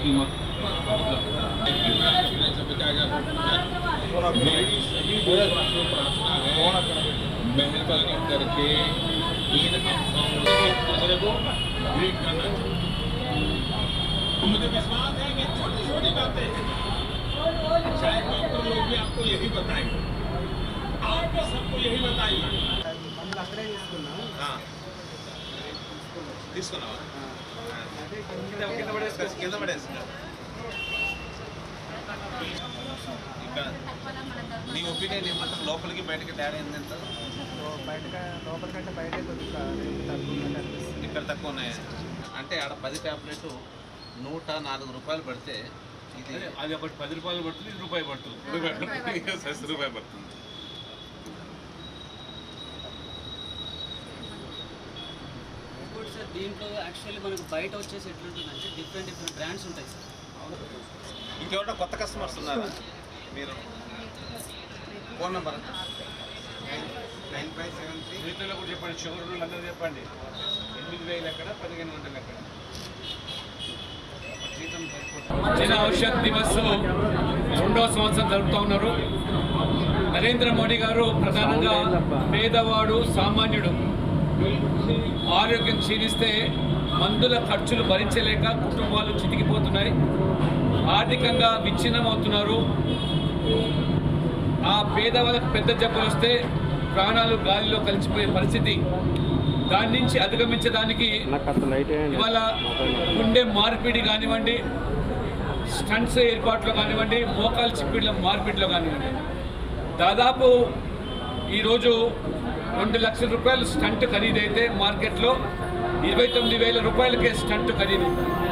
कीमत मेरी सभी दोस्तों से प्रार्थना है मेहरबानी करके इन अंशों दूसरे को ग्रीट करना चाहिए मुझे विश्वास है कि छोटी छोटी बातें शायद डॉक्टर लोग भी आपको यही बताएंगे आपको सबको यही बताएंगे మందులు అక్కడే తీసుకున్నాం हाँ తీసుకున్నావా అదే కింద కింద పడేసుకో కింద పడేసుకో ఇక్కడ నీ ఒపీనియన్ ఏమంటారు లోపలికి బయటకి తేడా ఏంటంట బయట లోపల కంటే బయట కొద్దిగా రేటు తక్కువ ఉన్నట్టు అనిపిస్తుంది ఇక్కడ తక్కువ ఉన్నాయి అంటే ఆడ పది ట్యాబ్లెట్ నూట నాలుగు రూపాయలు పడితే ఇది అది ఒకటి పది రూపాయలు పడుతుంది ఇది రూపాయి పడుతుంది రూపాయి రూపాయి పడుతుంది ఇంకోటి సార్ దీంట్లో యాక్చువల్లీ మనకు బయట వచ్చేసి ఎట్లుంటుందంటే డిఫరెంట్ డిఫరెంట్ బ్రాండ్స్ ఉంటాయి సార్ ఇంకెవరో కొత్త కస్టమర్స్ ఉన్నారా మీరు phone number nine five seven three రైతులకు కూడా చెప్పండి షుగర్ వాళ్ళు అందరూ చెప్పండి ఎనిమిది వేలు ఎక్కడ పదిహేను వందలు ఎక్కడ జీతం సరిపోతుంది జన ఔషధ్ దివస్ రెండో సంవత్సరం జరుపుతూ ఉన్నారు నరేంద్ర మోడీ గారు ప్రధానంగా పేదవాడు సామాన్యుడు ఆరోగ్యం క్షీణిస్తే మందుల ఖర్చులు భరించలేక కుటుంబాలు చితికిపోతున్నాయి ఆర్థికంగా విచ్ఛిన్నమవుతున్నారు ఆ పేదవాళ్ళకు పెద్ద జబ్బులు వస్తే ప్రాణాలు గాలిలో కలిసిపోయే పరిస్థితి దాని నుంచి అధిగమించడానికి ఇవాళ గుండె మార్పిడి కానివ్వండి స్టంట్స్ ఏర్పాట్లో కానివ్వండి మోకాలు చిప్పిళ్ళ మార్పిడిలో కానివ్వండి దాదాపు ఈరోజు రెండు లక్షల రూపాయలు స్టంట్ ఖరీదైతే మార్కెట్లో ఇరవై తొమ్మిది వేల రూపాయలకే స్టంట్ ఖరీదు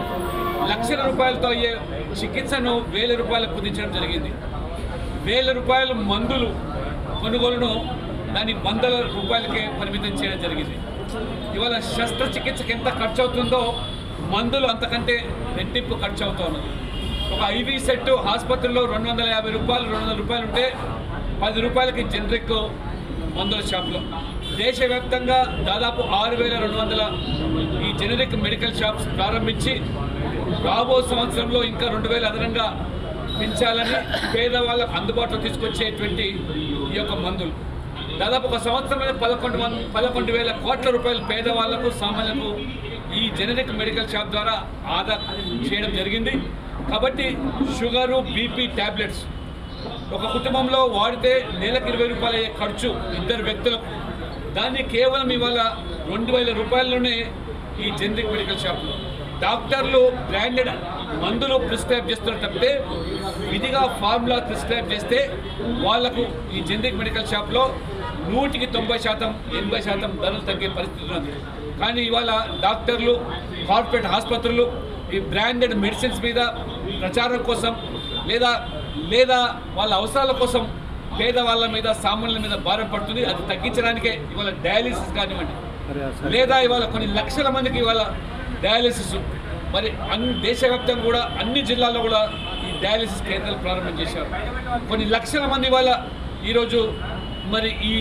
లక్షల రూపాయలతో అయ్యే చికిత్సను వేల రూపాయలకు కుదించడం జరిగింది వేల రూపాయల మందులు కొనుగోలును దాని వందల రూపాయలకే పరిమితం చేయడం జరిగింది ఇవాళ శస్త్రచికిత్సకి ఎంత ఖర్చు అవుతుందో మందులు అంతకంటే రెట్టింపు ఖర్చు అవుతా ఉన్నది ఒక ఐవీ సెట్ ఆసుపత్రిలో రెండు వందల యాభై రూపాయలు రెండు వందల రూపాయలు ఉంటే పది రూపాయలకి జనరిక్ మందుల షాప్లో దేశవ్యాప్తంగా దాదాపు ఆరు వేల రెండు వందల ఈ జనరిక్ మెడికల్ షాప్స్ ప్రారంభించి రాబో సంవత్సరంలో ఇంకా రెండు వేల అదనంగా పెంచాలని పేదవాళ్ళకు అందుబాటులో తీసుకొచ్చేటువంటి ఈ యొక్క మందులు దాదాపు ఒక సంవత్సరంలో పదకొండు మంది పదకొండు వేల కోట్ల రూపాయలు పేదవాళ్లకు సామాన్యులకు ఈ జనరిక్ మెడికల్ షాప్ ద్వారా ఆదా చేయడం జరిగింది కాబట్టి షుగరు బీపీ ట్యాబ్లెట్స్ ఒక కుటుంబంలో వాడితే నెలకు ఇరవై రూపాయలు అయ్యే ఖర్చు ఇద్దరు వ్యక్తులకు దాన్ని కేవలం ఇవాళ రెండు వేల రూపాయల్లోనే ఈ జనరిక్ మెడికల్ షాప్లో డాక్టర్లు బ్రాండెడ్ మందులు ప్రిస్క్రైబ్ చేస్తున్నారు తప్పితే విధిగా ఫార్ములా ప్రిస్క్రైబ్ చేస్తే వాళ్లకు ఈ జనరిక్ మెడికల్ షాప్లో నూటికి తొంభై శాతం ఎనభై శాతం ధరలు తగ్గే పరిస్థితి ఉంది కానీ ఇవాళ డాక్టర్లు కార్పొరేట్ ఆసుపత్రులు ఈ బ్రాండెడ్ మెడిసిన్స్ మీద ప్రచారం కోసం లేదా లేదా వాళ్ళ అవసరాల కోసం పేదవాళ్ళ మీద సామాన్యుల మీద భారం పడుతుంది అది తగ్గించడానికే ఇవాళ డయాలిసిస్ కానివ్వండి లేదా ఇవాళ కొన్ని లక్షల మందికి ఇవాళ డయాలిసిస్ మరి అన్ని దేశవ్యాప్తంగా కూడా అన్ని జిల్లాల్లో కూడా ఈ డయాలిసిస్ కేంద్రాలు ప్రారంభం చేశారు కొన్ని లక్షల మంది ఇవాళ ఈరోజు మరి ఈ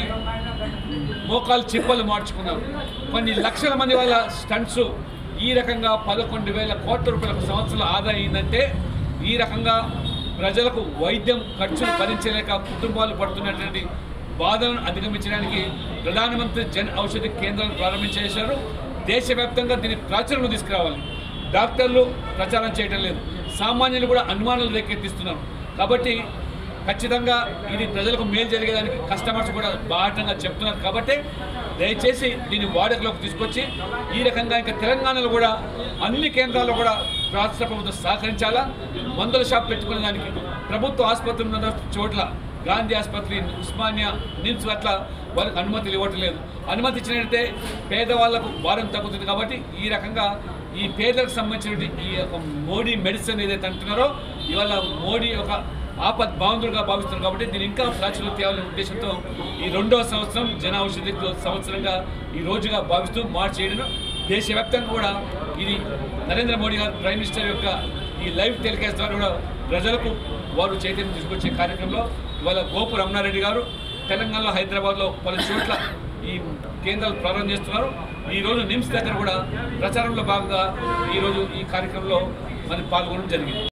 మోకాలు చిప్పలు మార్చుకున్నారు కొన్ని లక్షల మంది వాళ్ళ స్టంట్స్ ఈ రకంగా పదకొండు వేల కోట్ల రూపాయలకు సంవత్సరం ఆదా అయిందంటే ఈ రకంగా ప్రజలకు వైద్యం ఖర్చులు భరించలేక కుటుంబాలు పడుతున్నటువంటి బాధలను అధిగమించడానికి ప్రధానమంత్రి జన్ ఔషధి కేంద్రాలను ప్రారంభించేశారు దేశవ్యాప్తంగా దీని ప్రాచుర్యం తీసుకురావాలి డాక్టర్లు ప్రచారం చేయడం లేదు సామాన్యులు కూడా అనుమానాలు రేకెత్తిస్తున్నారు కాబట్టి ఖచ్చితంగా ఇది ప్రజలకు మేలు జరిగేదానికి కస్టమర్స్ కూడా బాహటంగా చెప్తున్నారు కాబట్టి దయచేసి దీన్ని వాడుకలోకి తీసుకొచ్చి ఈ రకంగా ఇంకా తెలంగాణలో కూడా అన్ని కేంద్రాల్లో కూడా రాష్ట్ర ప్రభుత్వం సహకరించాలా మందుల షాప్ పెట్టుకునే దానికి ప్రభుత్వ ఆసుపత్రులు ఉన్న చోట్ల గాంధీ ఆసుపత్రి ఉస్మానియా నిమ్స్ అట్లా వాళ్ళకి అనుమతులు ఇవ్వటం లేదు అనుమతి ఇచ్చినట్లయితే పేదవాళ్లకు భారం తగ్గుతుంది కాబట్టి ఈ రకంగా ఈ పేదలకు సంబంధించిన ఈ యొక్క మోడీ మెడిసిన్ ఏదైతే అంటున్నారో ఇవాళ మోడీ ఒక ఆపద్ బాంధుడుగా భావిస్తున్నారు కాబట్టి దీన్ని ఇంకా ప్రాచుర్యం తేవాలనే ఉద్దేశంతో ఈ రెండో సంవత్సరం జన ఔషధి సంవత్సరంగా ఈ రోజుగా భావిస్తూ మార్చి ఏడును దేశవ్యాప్తంగా కూడా ఇది నరేంద్ర మోడీ గారు ప్రైమ్ మినిస్టర్ యొక్క ఈ లైవ్ టెలికాస్ట్ ద్వారా కూడా ప్రజలకు వారు చైతన్యం తీసుకొచ్చే కార్యక్రమంలో ఇవాళ గోపు రమణారెడ్డి గారు తెలంగాణలో హైదరాబాద్లో పలు చోట్ల ఈ కేంద్రాలు ప్రారంభం చేస్తున్నారు ఈ రోజు నిమ్స్ దగ్గర కూడా ప్రచారంలో భాగంగా ఈరోజు ఈ కార్యక్రమంలో మరి పాల్గొనడం జరిగింది